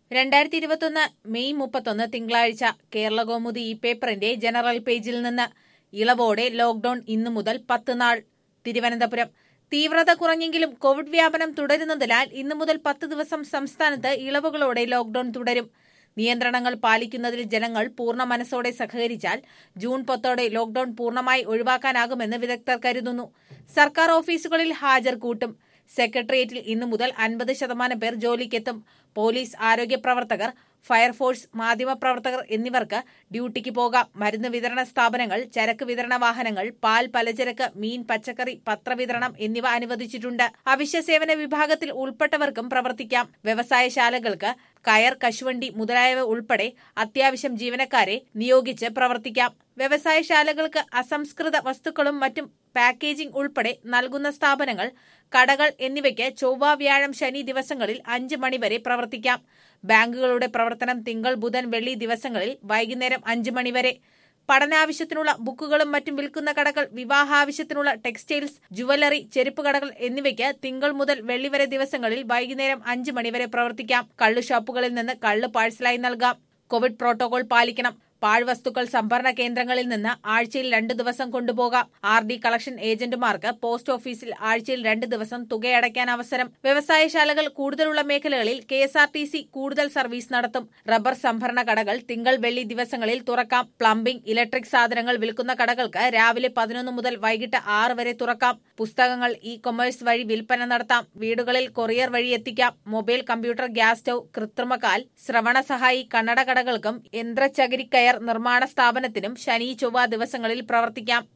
രണ്ടായിരത്തി ഇരുപത്തൊന്ന് മെയ് മുപ്പത്തൊന്ന് തിങ്കളാഴ്ച കേരളകൗമുദി ഈ പേപ്പറിന്റെ ജനറൽ പേജിൽ നിന്ന് ഇളവോടെ ലോക്ഡൌൺ ഇന്നു മുതൽ പത്ത് നാൾ തിരുവനന്തപുരം തീവ്രത കുറഞ്ഞെങ്കിലും കോവിഡ് വ്യാപനം തുടരുന്നതിനാൽ ഇന്നു മുതൽ പത്ത് ദിവസം സംസ്ഥാനത്ത് ഇളവുകളോടെ ലോക്ഡൌൺ തുടരും നിയന്ത്രണങ്ങൾ പാലിക്കുന്നതിൽ ജനങ്ങൾ പൂർണ്ണ മനസ്സോടെ സഹകരിച്ചാൽ ജൂൺ പത്തോടെ ലോക്ഡൌൺ പൂർണ്ണമായി ഒഴിവാക്കാനാകുമെന്ന് വിദഗ്ധർ കരുതുന്നു സർക്കാർ ഓഫീസുകളിൽ ഹാജർ കൂട്ടും സെക്രട്ടേറിയറ്റിൽ ഇന്നു മുതൽ അൻപത് ശതമാനം പേർ ജോലിക്കെത്തും പോലീസ് ആരോഗ്യ പ്രവർത്തകർ ഫയർഫോഴ്സ് മാധ്യമപ്രവർത്തകർ എന്നിവർക്ക് ഡ്യൂട്ടിക്ക് പോകാം മരുന്ന് വിതരണ സ്ഥാപനങ്ങൾ ചരക്ക് വിതരണ വാഹനങ്ങൾ പാൽ പലചരക്ക് മീൻ പച്ചക്കറി പത്രവിതരണം എന്നിവ അനുവദിച്ചിട്ടുണ്ട് അവശ്യ സേവന വിഭാഗത്തിൽ ഉൾപ്പെട്ടവർക്കും പ്രവർത്തിക്കാം വ്യവസായശാലകൾക്ക് കയർ കശുവണ്ടി മുതലായവ ഉൾപ്പെടെ അത്യാവശ്യം ജീവനക്കാരെ നിയോഗിച്ച് പ്രവർത്തിക്കാം വ്യവസായശാലകൾക്ക് അസംസ്കൃത വസ്തുക്കളും മറ്റും പാക്കേജിംഗ് ഉൾപ്പെടെ നൽകുന്ന സ്ഥാപനങ്ങൾ കടകൾ എന്നിവയ്ക്ക് ചൊവ്വ വ്യാഴം ശനി ദിവസങ്ങളിൽ അഞ്ച് മണിവരെ പ്രവർത്തിക്കാം ബാങ്കുകളുടെ പ്രവർത്തനം തിങ്കൾ ബുധൻ വെള്ളി ദിവസങ്ങളിൽ വൈകുന്നേരം അഞ്ച് മണിവരെ പഠനാവശ്യത്തിനുള്ള ബുക്കുകളും മറ്റും വിൽക്കുന്ന കടകൾ വിവാഹാവശ്യത്തിനുള്ള ടെക്സ്റ്റൈൽസ് ജുവലറി ചെരുപ്പ് കടകൾ എന്നിവയ്ക്ക് തിങ്കൾ മുതൽ വെള്ളി വരെ ദിവസങ്ങളിൽ വൈകുന്നേരം അഞ്ച് മണിവരെ പ്രവർത്തിക്കാം കള്ളു ഷോപ്പുകളിൽ നിന്ന് കള്ള് പാഴ്സലായി നൽകാം കോവിഡ് പ്രോട്ടോകോൾ പാലിക്കണം പാഴ്വസ്തുക്കൾ സംഭരണ കേന്ദ്രങ്ങളിൽ നിന്ന് ആഴ്ചയിൽ രണ്ട് ദിവസം കൊണ്ടുപോകാം ആർ ഡി കളക്ഷൻ ഏജന്റുമാർക്ക് പോസ്റ്റ് ഓഫീസിൽ ആഴ്ചയിൽ രണ്ട് ദിവസം തുകയടയ്ക്കാൻ അവസരം വ്യവസായശാലകൾ കൂടുതലുള്ള മേഖലകളിൽ K S R T C കൂടുതൽ സർവീസ് നടത്തും റബ്ബർ സംഭരണ കടകൾ തിങ്കൾ വെള്ളി ദിവസങ്ങളിൽ തുറക്കാം പ്ലംബിംഗ് ഇലക്ട്രിക് സാധനങ്ങൾ വിൽക്കുന്ന കടകൾക്ക് രാവിലെ പതിനൊന്ന് മുതൽ വൈകിട്ട് ആറ് വരെ തുറക്കാം പുസ്തകങ്ങൾ ഇ കൊമേഴ്സ് വഴി വിൽപ്പന നടത്താം വീടുകളിൽ കൊറിയർ വഴി എത്തിക്കാം മൊബൈൽ കമ്പ്യൂട്ടർ ഗ്യാസ് സ്റ്റൌ കൃത്രിമകാൽ ശ്രവണ സഹായി കണ്ണട കടകൾക്കും യന്ത്രചകിരി കയർ നിർമ്മാണ സ്ഥാപനത്തിനും ശനി ചൊവ്വ ദിവസങ്ങളിൽ പ്രവർത്തിക്കാം